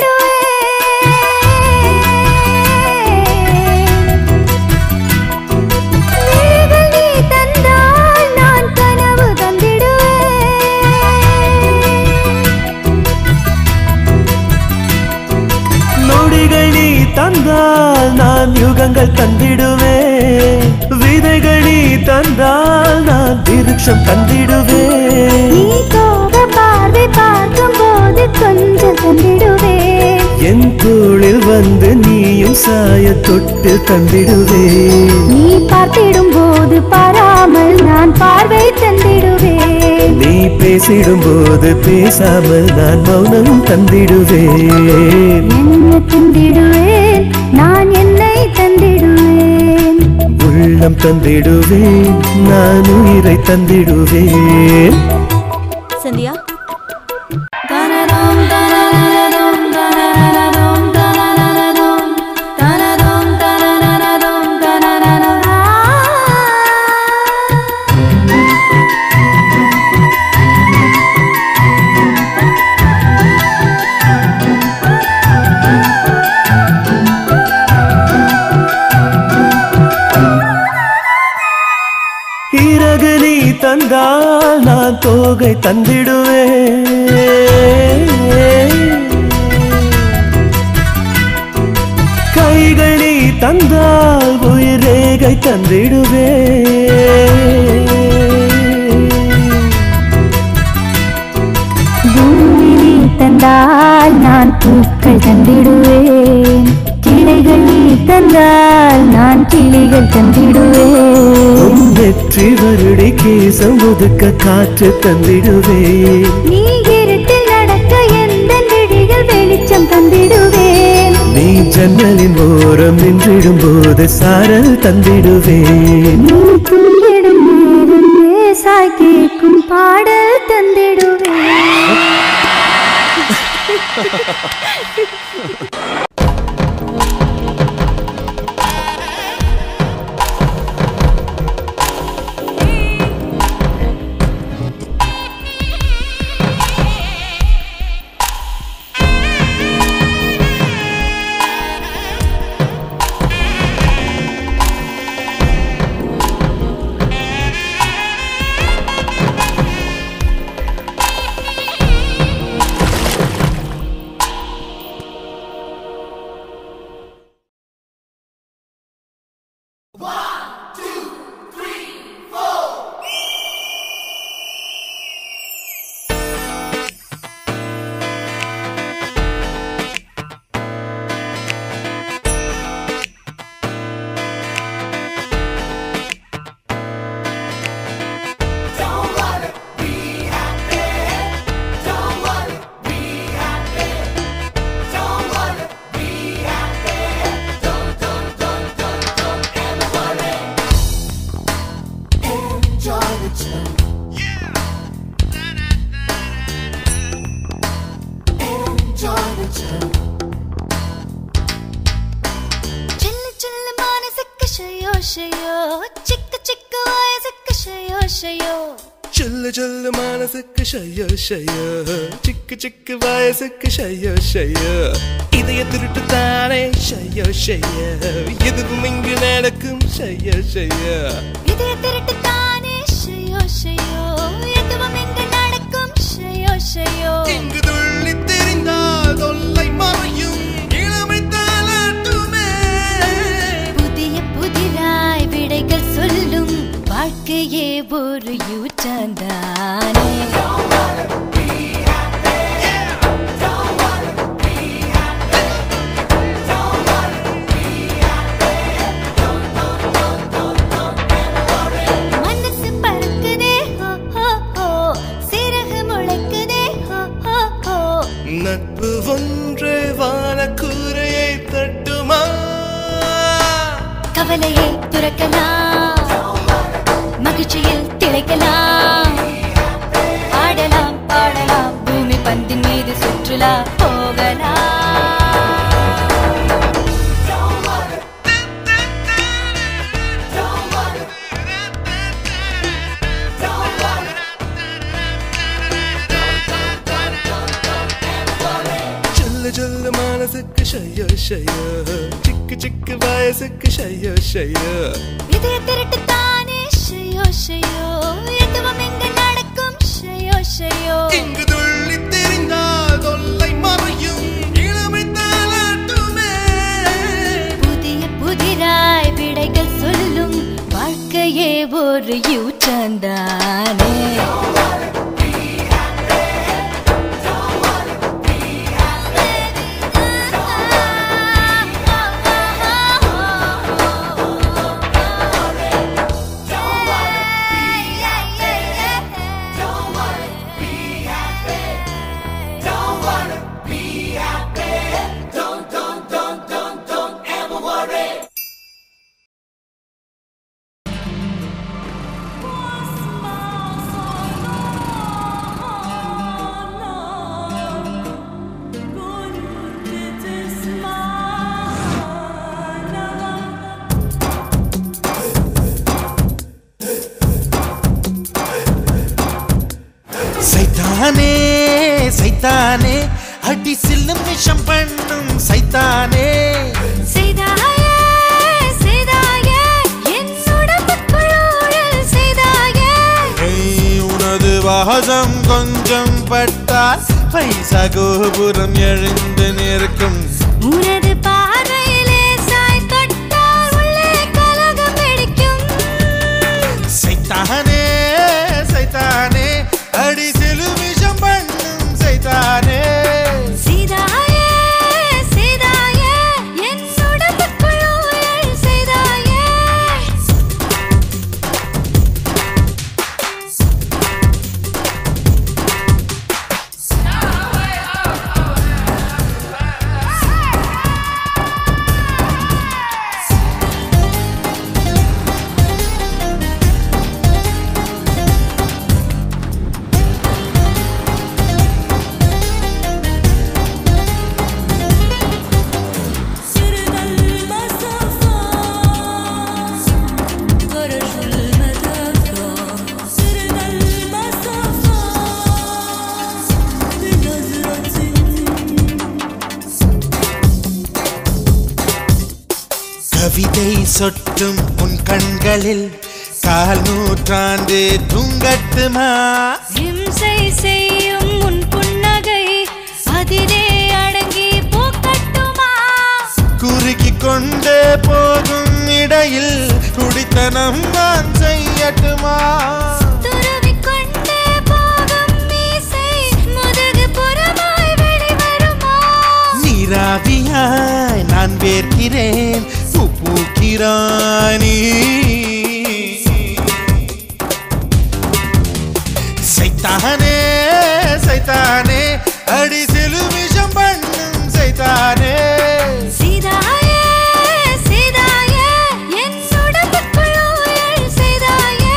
தந்திடுவேன் விழிகள் நீ தந்தால் நான் கனவு தந்திடுவேன் நொடிகள் நீ தந்தால் நான் யுகங்கள் தந்திடுவேன் விதைகள் நீ தந்தால் நான் விருட்சம் தந்திடுவேன் நீ கோப பார்வை பார்க்கும் போது கொஞ்சம் தந்திடுவேன் என் தோளில் வந்து நீயும் சாய தொட்டு தந்திடுவேன் நீ பார்த்திடும் போது பாராமல் நான் பார்வை தந்திடுவேன் நீ பேசிடும் போது பேசாமல் நான் மௌனம் தந்திடுவேன் என்ன தந்திடுவேன் நான் என்னை தந்திடுவேன் உள்ளம் தந்திடுவேன் நான் உயிரை தந்திடுவேன் சந்தியா தனதோம் தனதனதோம் தனதனதோம் தனதனதோம் தனதோம் தனதனதோம் தனதனதா இறகு நீ தந்தால் நான் தோகை தந்திடுவேன் கைகள் நீ தந்தால் உயிர் ரேகை தந்திடுவேன் பூமி நீ தந்தால் நான் பூக்கள் தந்திடுவேன் கிளைகள் நீ தந்தால் நான் கிளிகள் தந்திடுவேன் உன் வெற்றி வருடி கேசம் ஒதுக்க காற்று தந்திடுவேன் நீ இருட்டில் நடக்க எந்த விழிகள் வெளிச்சம் தந்திடுவேன் நீ ஜன்னலின் ஓரம் நின்றிடும் போது சாரல் தந்திடுவேன் நீ துள்ளிடும் நேரம் லேசாய் கேட்கும் பாடல் தந்திடுவேன் சில்லு சில்லு மானசுக்கு ஷயோ ஷயோ சிக்கு சிக்கு வயசுக்கு ஷயோ ஷயோ சொல்லு சொல்லு மனசுக்கு ஷையோ ஷையோ சிக்கு சிக்கு வயசுக்கு ஷையோ ஷையோ இதய திருட்டு தானே ஷையோ ஷையோ எதுவும் இங்கு நடக்கும் ஷையோ ஷையோ இதய திருட்டு தானே ஷயோ ஷயோ எதுவும் இங்கு நடக்கும் ஷயோ ஷயோ இங்கு துள்ளி தெரிந்தால் தொல்லை மறையும் இளமை தாளாட்டுமே புதிய புதிராய் விடைகள் சொல்லும் வாழ்க்கையே ஒரு யூட்டன் தானே மனசு பறக்குதே ஹோ ஹோ ஹோ சிறகு முளைக்குதே ஹோ ஹோ ஹோ நட்பு ஒன்று வானக்கூரையை தட்டுமா கவலையை துறக்கலாம் மகிழ்ச்சியில் திளைக்கலாம் ஆடலாம் பாடலாம் பூமி பந்தின் மீது சுற்றுலா போகலாம் சொல்லு சொல்லு மனசுக்கு ஷையோ ஷையோ சிக்கு சிக்கு வயசுக்கு ஷையோ ஷையோ இதய திருட்டு தானே ஷயோ ஷயோ எதுவும் இங்கு நடக்கும் ஷயோ ஷயோ இங்கு துள்ளி தெரிந்தால் தொல்லை மறையும் இளமை தாளாட்டுமே ஒரு யூ தானே சைத்தானே சைத்தானே அடி சில்லும் விஷம் பண்ணும் சைத்தானே செய்தாயே செய்தாயே என் உடம்புக்குள் ஊழல் செய்தாயே ஏய், உனது வாசம் கொஞ்சம் பட்டால் பைசா கோபுரம் எழுந்து நிற்கும் உனது பார்வையிலே சாய் தொட்டால் உள்ளே கலகம் வெடிக்கும் சைத்தானே சைத்தானே அடி சிலும் விஷம் பண்ணும் சைத்தானே செய்தாயே செய்தாயே என் உடம்புக்குள் ஊழல் செய்தாயே கவிதை சொட்டும் உன் கண்களில் கால் நூற்றாண்டு தூங்கட்டுமா இம்சை செய்யும் உன் புன்னகை அதிலே அடங்கி போக்கட்டுமா குறுக்கி கொண்டே போகும் இடையில் குடித்தனம் நான் செய்யட்டுமா துருவிக் கொண்டே போகும் மீசை முதுகு புறமாய் வெளிவருமா நீராவியாய் நான் வேர்க்கிறேன் பூ பூக்கிறாய் நீ சைத்தானே சைத்தானே அடி சிலுமிஷம் பண்ணும் சைத்தானே செய்தாயே செய்தாயே என் உடம்புக்குள் ஊழல் செய்தாயே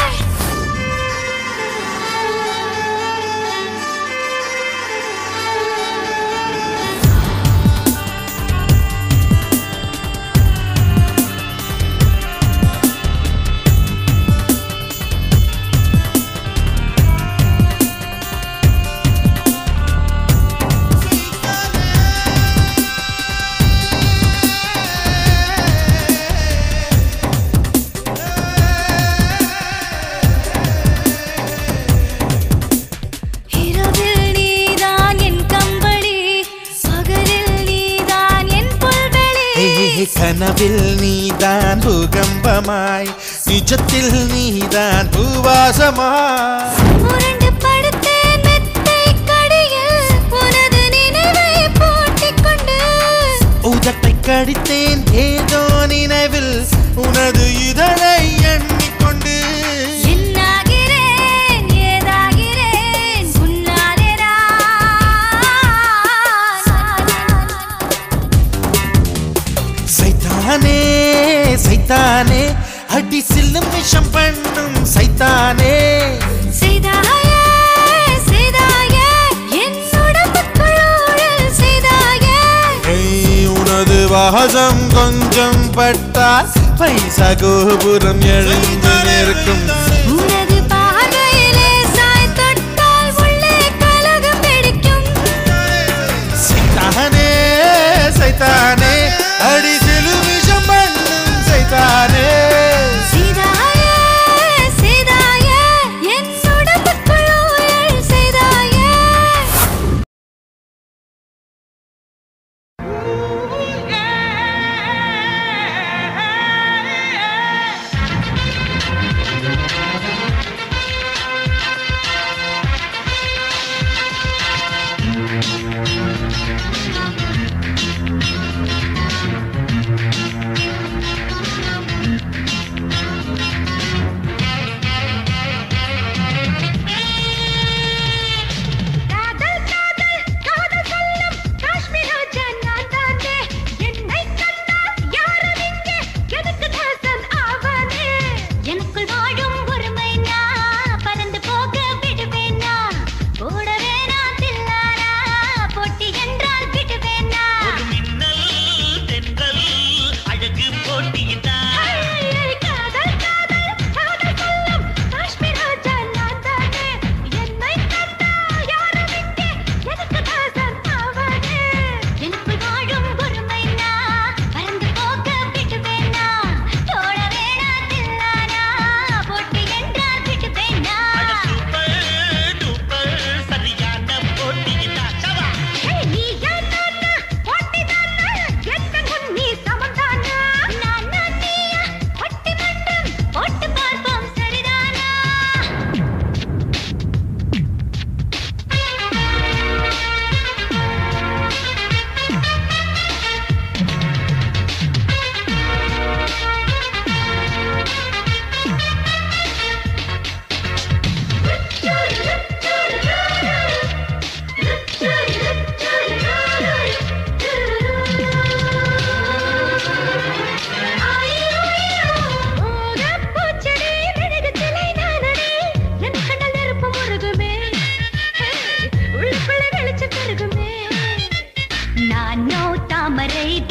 இரவில் நீதான் என் கம்பளி பகலில் நீதான் என் புல்வெளி ஏ, கனவில் நீதான் பூகம்பமாய் நிஜத்தில் நீதான் பூவாசமாய் உருண்டு படுத்தேன் மெத்தை கடியில் உனது நினைவை போட்டிக் கொண்டு உதட்டை கடித்தேன் ஏதோ நினைவில் உனது இதழை எண்ணிக்கொண்டு என்னாகிறேன் ஏதாகிறேன் உன்னாலே சைத்தானே சைத்தானே அடி சில்லும் விஷம் பண்ணும் சைத்தானே செய்தாயே செய்தாயே என் உடம்புக்குள் ஊழல் செய்தாயே ஏய், உனது வாசம் கொஞ்சம் பட்டால் பைசா கோபுரம் எழுந்து நிற்கும் உனது பார்வையிலே சாய் தொட்டால் உள்ளே கலகம் வெடிக்கும் சைத்தானே சைத்தானே அடி சிலும் விஷம் பண்ணும் சைத்தானே செய்தாயே செய்தாயே என் உடம்புக்குள் ஊழல் செய்தாயே Yeah.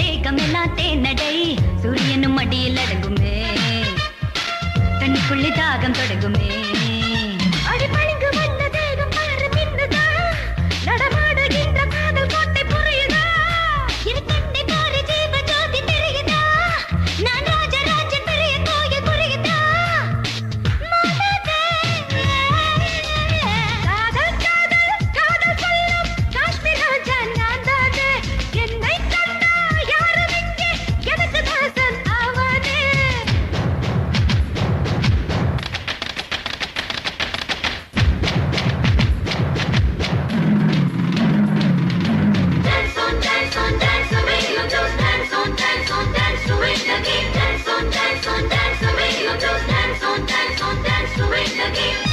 தேகமெல்லாம் தேனடை சூரியனும் மடியில் அடங்குமே தண்ணிக்குள்ளே தாகம் தொடங்குமே அடி பளிங்கு வண்ண தேகம் பாரு மின்னுதா நடமாடுகின்ற காதல் கோட்டை புரியுதா இரு கண்ணை பாரு ஜீவ ஜோதி தெரியுதா நான் ராஜராஜன் பெரிய கோயில் புரியுதா காதல் காதல் காதல் சொல்லும் காஷ்மீர் ராஜா நான் தானே என்னை கண்டா யாரும் இங்கே எனக்கு தாசன் ஆவானே Dance on, dance on, dance away your toes. Dance on, dance on, dance to win the game. Dance on, dance on, dance away your toes. Dance on, dance on, dance to win the game.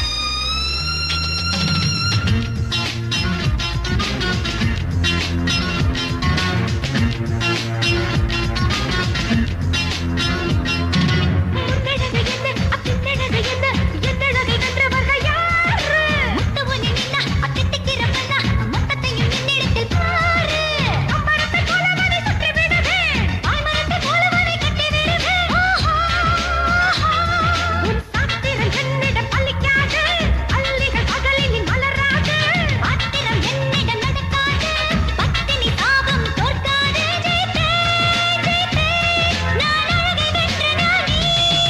முன்னழகு என்ன, அப்பின்னழகு என்ன, என்னழகை வென்றவர்கள் யாரு? முத்தவனி நின்னா, அத்தித்திக்கிற மன்னா, மொத்தத்தையும் என்னிடத்தில் பாரு. அம்மரத்தை போலவனை சுற்றி விடுவேன். பாய்மரத்தை போலவனை கட்டி விடுவேன். ஆஹா, ஆஹா. உன் சாத்திரம் என்னிடம் பலிக்காது. அல்லிகள் பகலில் மலராது. ஆத்திரம் என்னிடம் நடக்காது. பத்தினி தாபம் தோற்காது. ஜெயிப்பேன், ஜெயிப்பேன். நான் அழகை வென்ற நானே.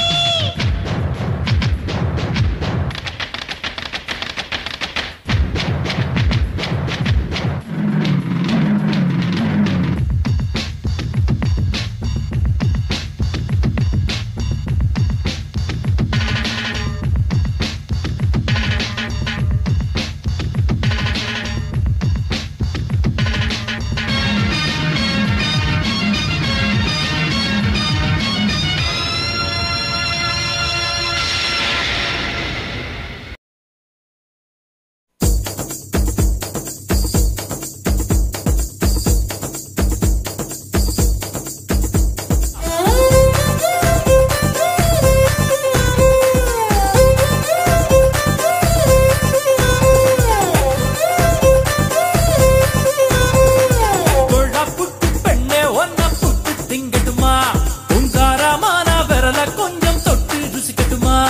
கொழப்புட்டு பெண்ணே ஒன்ன புட்டு திங்கட்டுமா உங்காரமான விரல கொஞ்சம் தொட்டு ருசிக்கட்டுமா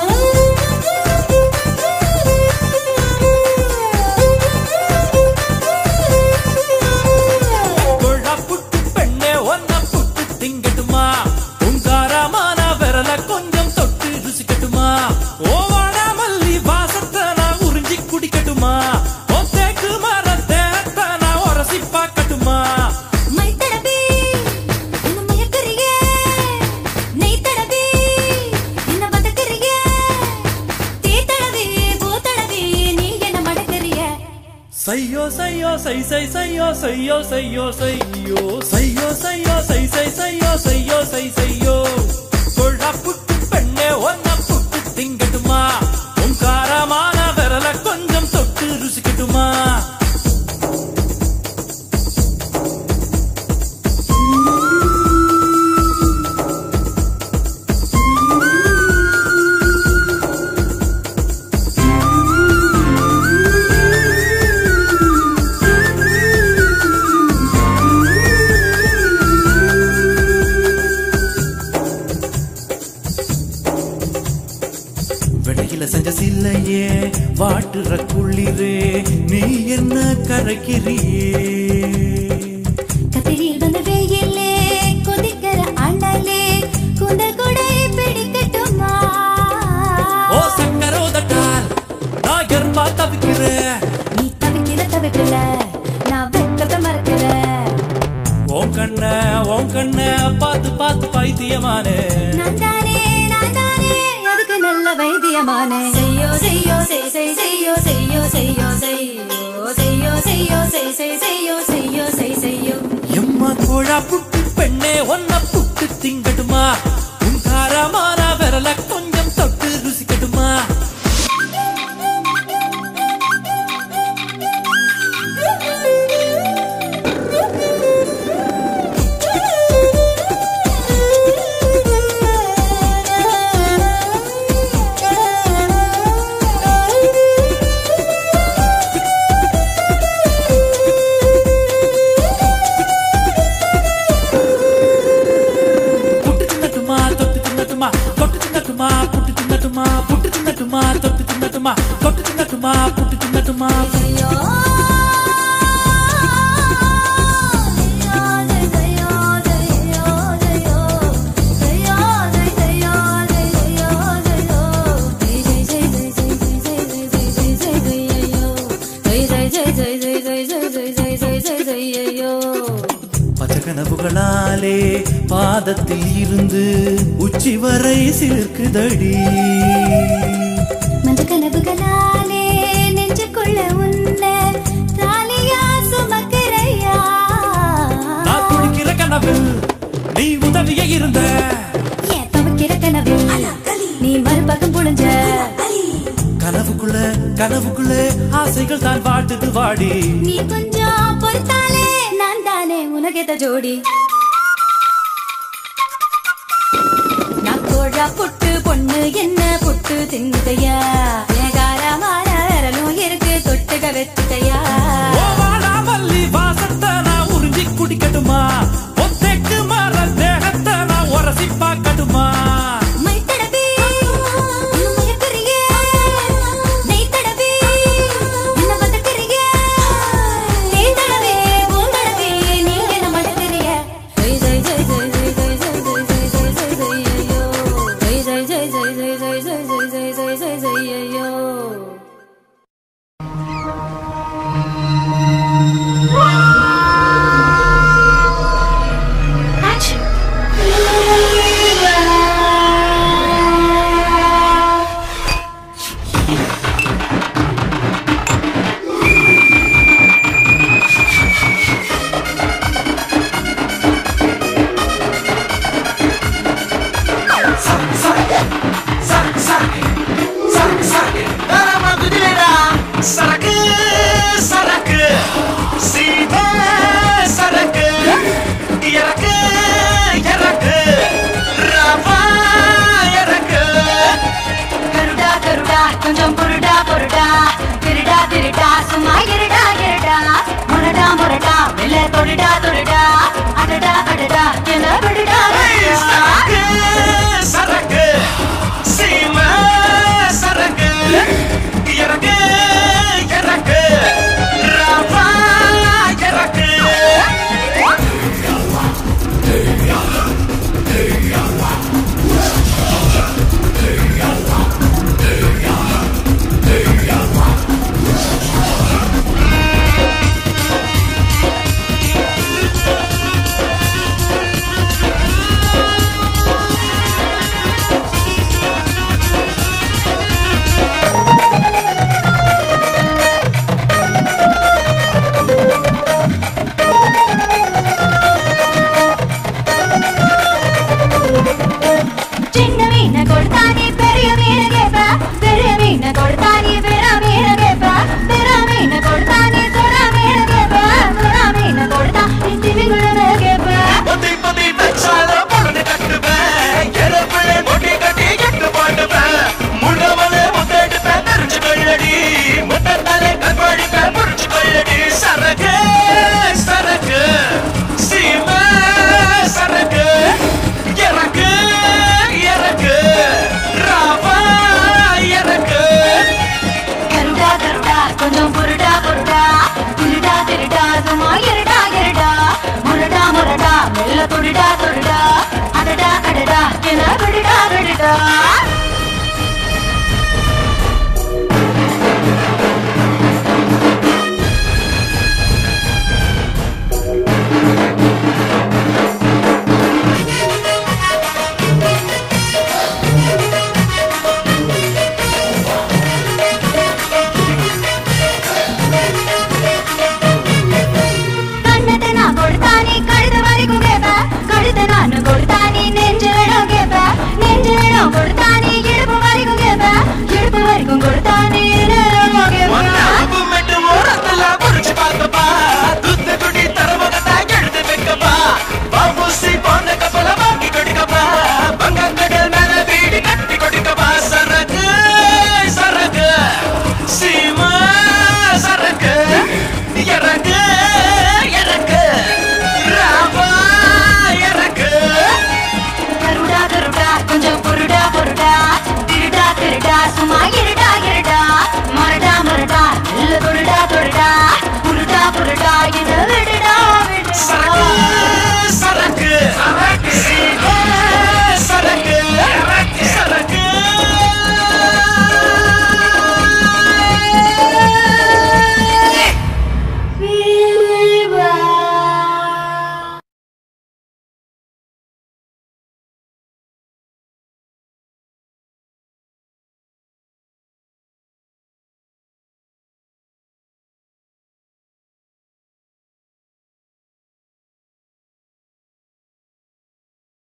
கொழப்புட்டு பெண்ணே ஒன்ன புட்டு திங்கட்டுமா உங்காரமான விரல கொஞ்சம் தொட்டு ருசிக்கட்டுமா ஓவாட மல்லி வாசத்தை நான் உறிஞ்சி குடிக்கட்டுமா ஓ தேக்கு மரத்தை நான் உரசி பார்க்கட்டுமா மை தடவி என்ன மயக்கறியே நெய் தடவி என்ன வதக்கறியே தீ தடவி பூ தடவி நீ என்ன மடக்கறிய சையோ சையோ சை சை சையோ சையோ சையோ சையோ சையோ சையோ சை சை சையோ சையோ சை சையோ கொழா புட்டு பெண்ணே ஒன்ன புட்டு திங்கட்டுமா உன் காரமான விரல கொஞ்சம் தொட்டு ருசிக்கட்டுமா விடையில செஞ்ச சில்லையே வாட்டுற குளிரே நீ என்ன கரைக்கிறியே கத்திரியில் வந்த வெயிலே கொதிக்கிற அண்ணலே குந்தல் கொடை பிடிக்கட்டுமா ஓ சக்கரோதட்டால் நான் எறும்பா தவிக்கிறேன் நீ தவிக்கிற தவிக்கல நான் வெக்கத்தை மறக்கல உன் கண்ண உன் கண்ண பார்த்து பார்த்து பைத்தியமானே நான் தானே நான் தானே அதுக்கு நல்ல வைத்தியமானே செய்யோ செய்யோ செய் செய் செய்யோ செய்யோ செய்யோ செய்யோ செய்யோ செய்யோ செய் செய் செய்யோ செய்யோ செய் செய்யோ எம்மா கோழா புட்டு பெண்ணே ஒன்ன புட்டு திங்கட்டுமா உன் காரமான விரல கொஞ்சம் தொட்டு ருசிக்கட்டுமா Thank you. தின்னட்டுமா புட்டு தின்னட்டுமா புட்டு தின்னட்டுமா தொட்டு தின்னட்டுமா தொட்டு தின்னட்டுமா புட்டு தின்னட்டுமா பச்சை கனவுகளாலே பாதத்தில் இருந்து உச்சி வரை சிலிர்க்குதடி மஞ்ச கனவுகளாலே நெஞ்சுக்குள்ள உன்னை தாலியா சுமக்கிறையா நான் குடிக்கிற கனவு நீ உதவிய இருந்த ஏன் தவிக்கிற கனவு நீ மறுபக்கம் புழிஞ்ச கனவுக்குள்ள கனவுக்குள்ள ஆசைகள் தான் வாட்டுது வாடி நீ கொஞ்சம் பொறுத்தாலே நான் தானே உனகேத்த ஜோடி நான் கோழா புட்டு பொண்ணு என்ன புட்டு தின்னுதையா ஏகாரமான விரலும் இருக்கு தொட்டுக வெச்சுதையா ஓ வாடாமல்லி வாசத்தை நான் உறிஞ்சி குடிக்கட்டுமா ஒத்தைக்கு மாற தேகத்தை நான் உரசி பார்க்கட்டுமா மை தடவி இன்னும் மயக்கறியே நெய் தடவி என்ன வதக்கறியே தேய் தடவி பூ தடவி நீங்க என்ன மடக்கறிய ஜெய் ஜெய் ஜெய் ஜெய் ஜெய் ஜெய் ஜெய் ஜெய் ஜெய் ஜெய் ஜெய் ஜெய் ஐயோ ஜெய் ஜெய் ஜெய் ஜெய் ஜெய் ஜெய் ஜெய் ஜெய் ஜெய் ஜெய் ஜெய் ஜெய் ஐயோ சரக்கு சரக்கு சீதா சரக்கு இறக்கு இறக்கு ரவா இறக்கு கருடா கருடா கொஞ்சம் பொருடா பொருடா திருடா திருடா சும்மா இருடா இருடா முரடா முரடா வெள்ள தொடுடா தொடுடா அடடா அடடா என்ன விடுடா விடுடா. சரக்கு சரக்கு சீமா சரக்கு இறக்கு இறக்கு ரவா இறக்கு இத விடுடா விடுடா